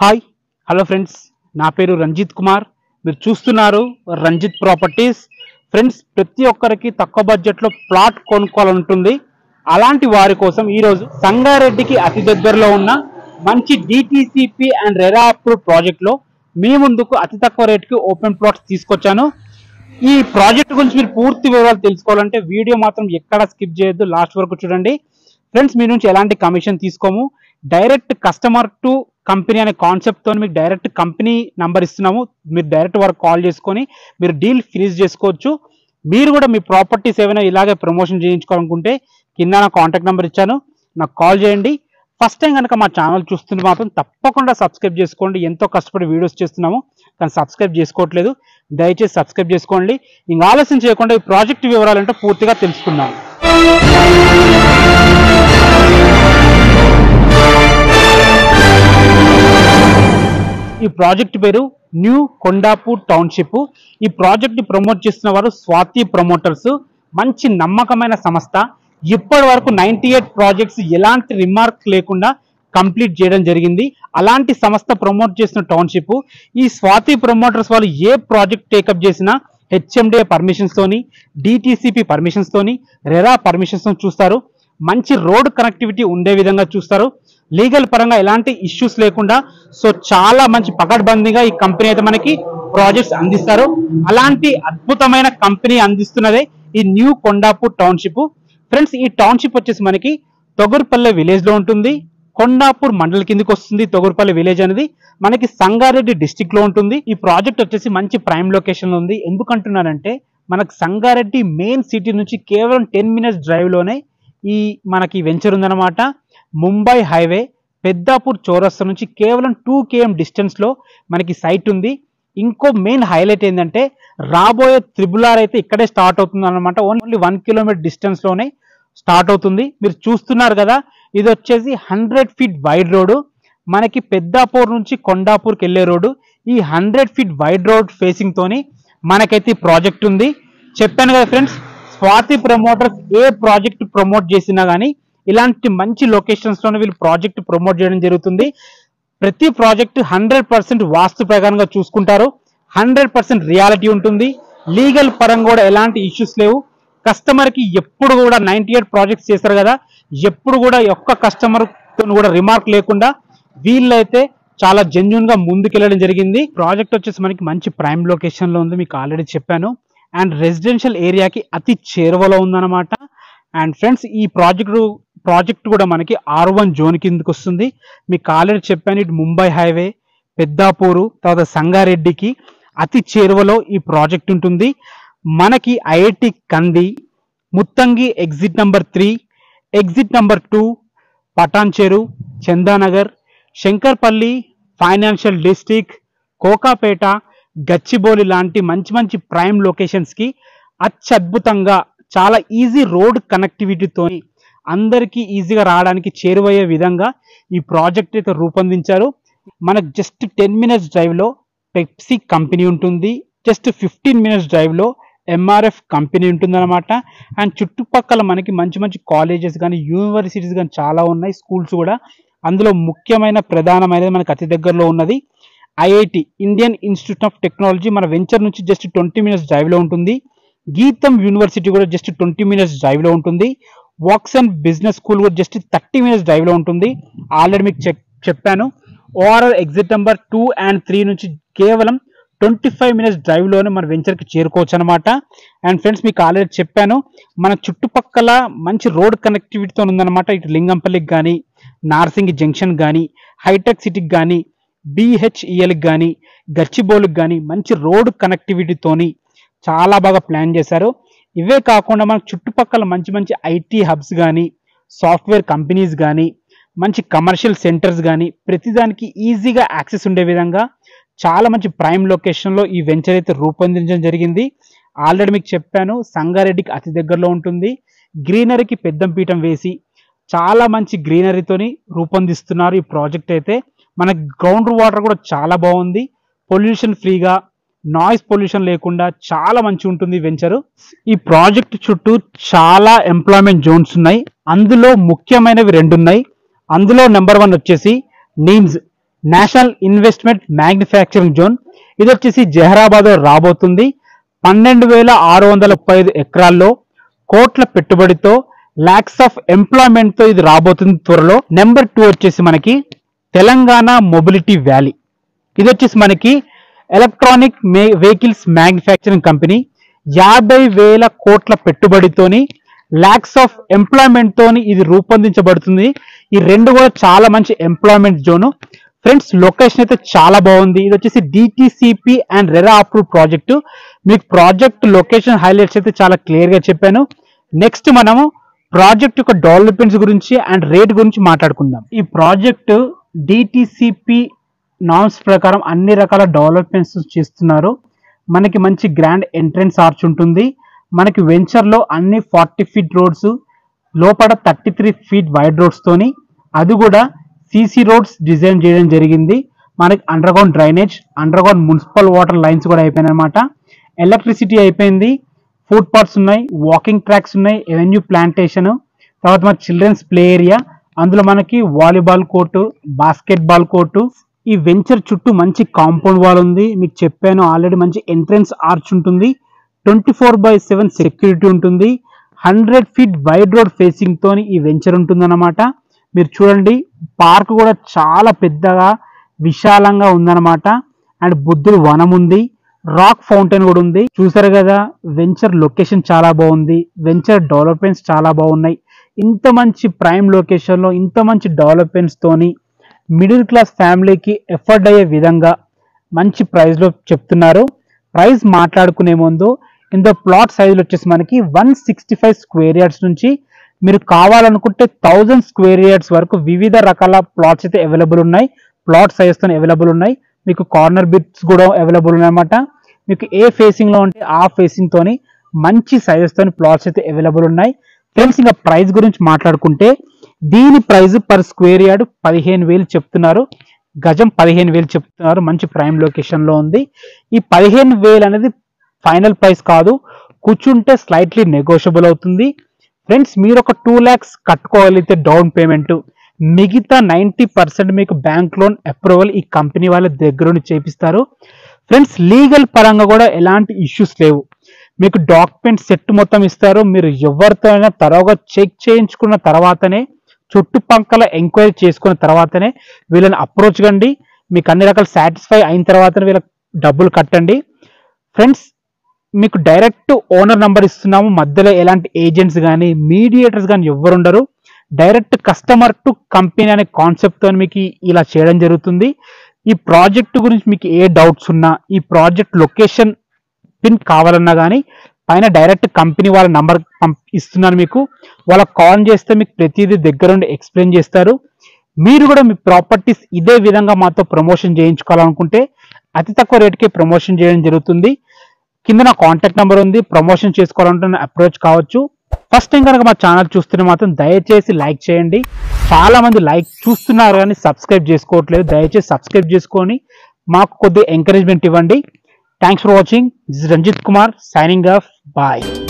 hi hello friends నా పేరు రంజిత్ కుమార్ మీరు చూస్తున్నారు రంజిత్ ప్రాపర్టీస్ ఫ్రెండ్స్ ప్రతి ఒక్కరికి తక్కువ బడ్జెట్లో ప్లాట్ కొనుక్కోవాలంటుంది అలాంటి వారి కోసం ఈరోజు సంగారెడ్డికి అతి దగ్గరలో ఉన్న మంచి డిటిసిపి అండ్ రెరా అప్రూవ్ ప్రాజెక్ట్లో మీ ముందుకు అతి తక్కువ రేట్కి ఓపెన్ ప్లాట్స్ తీసుకొచ్చాను ఈ ప్రాజెక్ట్ గురించి మీరు పూర్తి వివరాలు తెలుసుకోవాలంటే వీడియో మాత్రం ఎక్కడ స్కిప్ చేయొద్దు లాస్ట్ వరకు చూడండి ఫ్రెండ్స్ మీ నుంచి ఎలాంటి కమిషన్ తీసుకోము డైరెక్ట్ కస్టమర్ టు కంపెనీ అనే కాన్సెప్ట్తో మీకు డైరెక్ట్ కంపెనీ నంబర్ ఇస్తున్నాము మీరు డైరెక్ట్ వరకు కాల్ చేసుకొని మీరు డీల్ ఫినిష్ చేసుకోవచ్చు మీరు కూడా మీ ప్రాపర్టీస్ ఏమైనా ఇలాగే ప్రమోషన్ చేయించుకోవాలనుకుంటే కింద నా కాంటాక్ట్ నెంబర్ ఇచ్చాను నాకు కాల్ చేయండి ఫస్ట్ టైం కనుక మా ఛానల్ చూస్తుంటే మాత్రం తప్పకుండా సబ్స్క్రైబ్ చేసుకోండి ఎంతో కష్టపడి వీడియోస్ చేస్తున్నాము కానీ సబ్స్క్రైబ్ చేసుకోవట్లేదు దయచేసి సబ్స్క్రైబ్ చేసుకోండి ఇంకా ఆలస్యం చేయకుండా ఈ ప్రాజెక్ట్ వివరాలు ఏంటో పూర్తిగా తెలుసుకుందాం ఈ ప్రాజెక్ట్ పేరు న్యూ కొండాపూర్ టౌన్షిప్ ఈ ప్రాజెక్ట్ ని ప్రమోట్ చేస్తున్న వారు స్వాతి ప్రమోటర్స్ మంచి నమ్మకమైన సంస్థ ఇప్పటి వరకు నైన్టీ ఎయిట్ ప్రాజెక్ట్స్ ఎలాంటి రిమార్క్ లేకుండా కంప్లీట్ చేయడం జరిగింది అలాంటి సంస్థ ప్రమోట్ చేసిన టౌన్షిప్ ఈ స్వాతి ప్రమోటర్స్ వాళ్ళు ఏ ప్రాజెక్ట్ టేకప్ చేసినా హెచ్ఎండిఏ పర్మిషన్స్ తోని డిటిసిపి పర్మిషన్స్ తోని రెరా పర్మిషన్స్ తో చూస్తారు మంచి రోడ్ కనెక్టివిటీ ఉండే విధంగా చూస్తారు లీగల్ పరంగా ఎలాంటి ఇష్యూస్ లేకుండా సో చాలా మంచి పకడ్బందీగా ఈ కంపెనీ అయితే మనకి ప్రాజెక్ట్స్ అందిస్తారు అలాంటి అద్భుతమైన కంపెనీ అందిస్తున్నదే ఈ న్యూ కొండాపూర్ టౌన్షిప్ ఫ్రెండ్స్ ఈ టౌన్షిప్ వచ్చేసి మనకి తొగర్పల్లె విలేజ్ లో ఉంటుంది కొండాపూర్ మండల కిందకి వస్తుంది తొగర్పల్లి విలేజ్ అనేది మనకి సంగారెడ్డి డిస్టిక్ లో ఉంటుంది ఈ ప్రాజెక్ట్ వచ్చేసి మంచి ప్రైమ్ లొకేషన్ లో ఉంది ఎందుకంటున్నానంటే మనకు సంగారెడ్డి మెయిన్ సిటీ నుంచి కేవలం టెన్ మినిట్స్ డ్రైవ్ లోనే ఈ మనకి వెంచర్ ఉందన్నమాట ముంబై హైవే పెద్దాపూర్ చౌరస్తా నుంచి కేవలం టూ కేఎం డిస్టెన్స్ లో మనకి సైట్ ఉంది ఇంకో మెయిన్ హైలైట్ ఏంటంటే రాబోయే త్రిబుల్ ఆర్ అయితే ఇక్కడే స్టార్ట్ అవుతుంది అనమాట ఓన్లీ వన్ కిలోమీటర్ డిస్టెన్స్ లోనే స్టార్ట్ అవుతుంది మీరు చూస్తున్నారు కదా ఇది వచ్చేసి హండ్రెడ్ ఫీట్ వైడ్ రోడ్డు మనకి పెద్దాపూర్ నుంచి కొండాపూర్కి వెళ్ళే రోడ్డు ఈ hundred feet wide road facing తోని మనకైతే ఈ ప్రాజెక్ట్ ఉంది చెప్పాను కదా ఫ్రెండ్స్ స్వాతి ప్రమోటర్స్ ఏ ప్రాజెక్ట్ ప్రమోట్ చేసినా కానీ ఇలాంటి మంచి లొకేషన్స్ లోనే వీళ్ళు ప్రాజెక్ట్ ప్రమోట్ చేయడం జరుగుతుంది ప్రతి ప్రాజెక్ట్ హండ్రెడ్ పర్సెంట్ వాస్తు ప్రకారంగా చూసుకుంటారు హండ్రెడ్ పర్సెంట్ రియాలిటీ ఉంటుంది లీగల్ పరంగా కూడా ఎలాంటి ఇష్యూస్ లేవు కస్టమర్ కి ఎప్పుడు కూడా నైన్టీ ఎయిట్ ప్రాజెక్ట్స్ చేస్తారు కదా ఎప్పుడు కూడా ఒక్క కస్టమర్ కూడా రిమార్క్ లేకుండా వీళ్ళైతే చాలా జెన్యున్ గా ముందుకెళ్ళడం జరిగింది ప్రాజెక్ట్ వచ్చేసి మనకి మంచి ప్రైమ్ లొకేషన్ లో ఉంది మీకు ఆల్రెడీ చెప్పాను అండ్ రెసిడెన్షియల్ ఏరియాకి అతి చేరువలో ఉందన్నమాట అండ్ ఫ్రెండ్స్ ఈ ప్రాజెక్టు ప్రాజెక్ట్ కూడా మనకి ఆర్ వన్ జోన్ కిందకి వస్తుంది మీకు ఆల్రెడీ చెప్పాను ఇటు ముంబై హైవే పెద్దాపూరు తర్వాత సంగారెడ్డికి అతి చేరువలో ఈ ప్రాజెక్ట్ ఉంటుంది మనకి IIT Kandi Muthangi exit number three exit number two Patancheru Chandanagar Shankarpalli financial district Kokapet Gachibowli లాంటి మంచి మంచి ప్రైమ్ లొకేషన్స్కి అత్యద్భుతంగా చాలా ఈజీ రోడ్ కనెక్టివిటీతో అందరికీ ఈజీగా రావడానికి చేరువయ్యే విధంగా ఈ ప్రాజెక్ట్ అయితే రూపొందించారు మనకు జస్ట్ టెన్ మినిట్స్ డ్రైవ్లో పెప్సీ కంపెనీ ఉంటుంది జస్ట్ ఫిఫ్టీన్ మినిట్స్ డ్రైవ్లో ఎంఆర్ఎఫ్ కంపెనీ ఉంటుందన్నమాట అండ్ చుట్టుపక్కల మనకి మంచి మంచి కాలేజెస్ కానీ యూనివర్సిటీస్ కానీ చాలా ఉన్నాయి స్కూల్స్ కూడా అందులో ముఖ్యమైన ప్రధానమైనది మనకి అతి దగ్గరలో ఉన్నది IIT Indian Institute of Technology మన వెంచర్ నుంచి జస్ట్ ట్వంటీ మినిట్స్ డ్రైవ్లో ఉంటుంది గీతం యూనివర్సిటీ కూడా జస్ట్ ట్వంటీ మినిట్స్ డ్రైవ్లో ఉంటుంది వాక్స్ అండ్ బిజినెస్ స్కూల్ కూడా జస్ట్ థర్టీ మినిట్స్ డ్రైవ్లో ఉంటుంది ఆల్రెడీ మీకు చెక్ చెప్పాను ORR exit number two and three నుంచి కేవలం ట్వంటీ ఫైవ్ మినిట్స్ డ్రైవ్లోనే మన వెంచర్కి చేరుకోవచ్చు అనమాట అండ్ ఫ్రెండ్స్ మీకు ఆల్రెడీ చెప్పాను మన చుట్టుపక్కల మంచి రోడ్ కనెక్టివిటీతో ఉందన్నమాట ఇటు లింగంపల్లికి కానీ నార్సింగి జంక్షన్ కానీ హైటెక్ సిటీకి కానీ బిహెచ్ఈఎల్కి కానీ గచ్చిబౌలికి కానీ మంచి రోడ్ కనెక్టివిటీతోని చాలా బాగా ప్లాన్ చేశారు ఇవే కాకుండా మనకు చుట్టుపక్కల మంచి మంచి ఐటీ హబ్స్ కానీ సాఫ్ట్వేర్ కంపెనీస్ కానీ మంచి కమర్షియల్ సెంటర్స్ కానీ ప్రతిదానికి ఈజీగా యాక్సెస్ ఉండే విధంగా చాలా మంచి ప్రైమ్ లొకేషన్లో ఈ వెంచర్ అయితే రూపొందించడం జరిగింది ఆల్రెడీ మీకు చెప్పాను సంగారెడ్డికి అతి దగ్గరలో ఉంటుంది గ్రీనరీకి పెద్దం పీఠం వేసి చాలా మంచి గ్రీనరీతోని రూపొందిస్తున్నారు ఈ ప్రాజెక్ట్ అయితే మన గ్రౌండ్ వాటర్ కూడా చాలా బాగుంది పొల్యూషన్ ఫ్రీగా నాయిస్ పొల్యూషన్ లేకుండా చాలా మంచి ఉంటుంది వెంచరు ఈ ప్రాజెక్ట్ చుట్టూ చాలా ఎంప్లాయ్మెంట్ జోన్స్ ఉన్నాయి అందులో ముఖ్యమైనవి రెండు ఉన్నాయి అందులో నెంబర్ వన్ వచ్చేసి NIMZ national investment manufacturing zone ఇది వచ్చేసి జహరాబాద్ రాబోతుంది పన్నెండు వేల ఆరు వందల ముప్పై ఐదు ఎకరాల్లో కోట్ల పెట్టుబడితో లాక్స్ ఆఫ్ ఎంప్లాయ్మెంట్ తో ఇది రాబోతుంది త్వరలో నెంబర్ టూ వచ్చేసి మనకి తెలంగాణ మొబిలిటీ వ్యాలీ ఇది వచ్చేసి మనకి ఎలక్ట్రానిక్ వెహికల్స్ మ్యానుఫ్యాక్చరింగ్ కంపెనీ యాభై వేల కోట్ల పెట్టుబడితోని లాక్స్ ఆఫ్ ఎంప్లాయ్మెంట్ తోని ఇది రూపొందించబడుతుంది ఈ రెండు కూడా చాలా మంచి ఎంప్లాయ్మెంట్ జోను ఫ్రెండ్స్ లొకేషన్ అయితే చాలా బాగుంది ఇది వచ్చేసి DTCP and RERA approve project మీకు ప్రాజెక్ట్ లొకేషన్ హైలైట్స్ అయితే చాలా క్లియర్ గా చెప్పాను నెక్స్ట్ మనము ప్రాజెక్ట్ యొక్క డెవలప్మెంట్స్ గురించి అండ్ రేట్ గురించి మాట్లాడుకుందాం ఈ ప్రాజెక్ట్ డిటిసిపి నామ్స్ ప్రకారం అన్ని రకాల డెవలప్మెంట్స్ చేస్తున్నారు మనకి మంచి గ్రాండ్ ఎంట్రన్స్ ఆర్చ్ ఉంటుంది మనకి వెంచర్ లో అన్ని ఫార్టీ ఫీట్ రోడ్స్ లోపల thirty three feet wide roads తోని అది కూడా సీసీ రోడ్స్ డిజైన్ చేయడం జరిగింది మనకి underground drainage underground municipal water lines కూడా అయిపోయినాయి అనమాట ఎలక్ట్రిసిటీ అయిపోయింది ఫుడ్ పార్ట్స్ ఉన్నాయి వాకింగ్ ట్రాక్స్ ఉన్నాయి ఎవెన్యూ ప్లాంటేషన్ తర్వాత మన చిల్డ్రన్స్ ప్లే ఏరియా అందులో మనకి volleyball court basketball court ఈ వెంచర్ చుట్టూ మంచి కాంపౌండ్ వాల్ ఉంది మీకు చెప్పాను ఆల్రెడీ మంచి ఎంట్రన్స్ ఆర్చ్ ఉంటుంది twenty four by seven security ఉంటుంది hundred feet wide road facing తోని ఈ వెంచర్ ఉంటుందన్నమాట మీరు చూడండి పార్క్ కూడా చాలా పెద్దగా విశాలంగా ఉందన్నమాట అండ్ బుద్ధుడు వనం ఉంది రాక్ ఫౌంటైన్ కూడా ఉంది చూసారు కదా వెంచర్ లొకేషన్ చాలా బాగుంది వెంచర్ డెవలప్మెంట్స్ చాలా బాగున్నాయి ఇంత మంచి ప్రైమ్ లొకేషన్ లో ఇంత మంచి డెవలప్మెంట్స్ తోని మిడిల్ క్లాస్ ఫ్యామిలీకి ఎఫర్డ్ అయ్యే విధంగా మంచి ప్రైస్ లో చెప్తున్నారు ప్రైస్ మాట్లాడుకునే ముందు ఇంత ప్లాట్ సైజులు వచ్చేసి మనకి one sixty five square yards నుంచి మీరు కావాలనుకుంటే థౌజండ్ స్క్వేర్ యార్డ్స్ వరకు వివిధ రకాల ప్లాట్స్ అయితే అవైలబుల్ ఉన్నాయి ప్లాట్ సైజ్ తో అవైలబుల్ ఉన్నాయి మీకు కార్నర్ బిట్స్ కూడా అవైలబుల్ ఉన్నాయన్నమాట మీకు ఏ ఫేసింగ్ లో ఉంటే ఆ ఫేసింగ్ తోని మంచి సైజెస్ తోని ప్లాట్స్ అయితే అవైలబుల్ ఉన్నాయి ఫ్రెండ్స్ ఇంకా ప్రైస్ గురించి మాట్లాడుకుంటే దీని ప్రైస్ పర్ స్క్వేర్ యార్డ్ పదిహేను వేలు చెప్తున్నారు గజం పదిహేను వేలు చెప్తున్నారు మంచి ప్రైమ్ లొకేషన్ లో ఉంది ఈ పదిహేను వేలు అనేది ఫైనల్ ప్రైస్ కాదు కూర్చుంటే స్లైట్లీ నెగోషియబుల్ అవుతుంది ఫ్రెండ్స్ మీరు ఒక టూ ల్యాక్స్ కట్టుకోగలిగితే డౌన్ పేమెంట్ మిగతా నైంటీ పర్సెంట్ మీకు బ్యాంక్ లోన్ అప్రూవల్ ఈ కంపెనీ వాళ్ళ దగ్గర నుండి చేపిస్తారు ఫ్రెండ్స్ లీగల్ పరంగా కూడా ఎలాంటి ఇష్యూస్ లేవు మీకు డాక్యుమెంట్ సెట్ మొత్తం ఇస్తారు మీరు ఎవరితో అయినా తరోగా చెక్ చేయించుకున్న తర్వాతనే చుట్టుపక్కల ఎంక్వైరీ చేసుకున్న తర్వాతనే వీళ్ళని అప్రోచ్ కండి మీకు అన్ని రకాల సాటిస్ఫై అయిన తర్వాతనే వీళ్ళకి డబ్బులు కట్టండి ఫ్రెండ్స్ మీకు డైరెక్ట్ ఓనర్ నంబర్ ఇస్తున్నాము మధ్యలో ఎలాంటి ఏజెంట్స్ కానీ మీడియేటర్స్ కానీ ఎవ్వరు ఉండరు డైరెక్ట్ కస్టమర్ టు కంపెనీ అనే కాన్సెప్ట్ తో మీకు ఈ- ఇలా చేయడం జరుగుతుంది ఈ ప్రాజెక్ట్ గురించి మీకు ఏ డౌట్స్ ఉన్నా ఈ ప్రాజెక్ట్ లొకేషన్ పిన్ కావాలన్నా కానీ పైన డైరెక్ట్ కంపెనీ వాళ్ళ నంబర్ ఇస్తున్నాను మీకు వాళ్ళకి కాల్ చేస్తే మీకు ప్రతిదీ దగ్గర ఉండి ఎక్స్ప్లెయిన్ చేస్తారు మీరు కూడా మీ ప్రాపర్టీస్ ఇదే విధంగా మాతో ప్రమోషన్ చేయించుకోవాలనుకుంటే అతి తక్కువ రేటుకే ప్రమోషన్ చేయడం జరుగుతుంది కింద నా కాంటాక్ట్ నెంబర్ ఉంది ప్రమోషన్ చేసుకోవాలంటే అప్రోచ్ కావచ్చు ఫస్ట్ టైం కనుక మా ఛానల్ చూస్తుంటే మాత్రం దయచేసి లైక్ చేయండి చాలా మంది లైక్ చూస్తున్నారు కానీ సబ్స్క్రైబ్ చేసుకోవట్లేదు దయచేసి సబ్స్క్రైబ్ చేసుకొని మాకు కొద్దిగా ఎంకరేజ్మెంట్ ఇవ్వండి thanks for watching this Ranjith Kumar signing off bye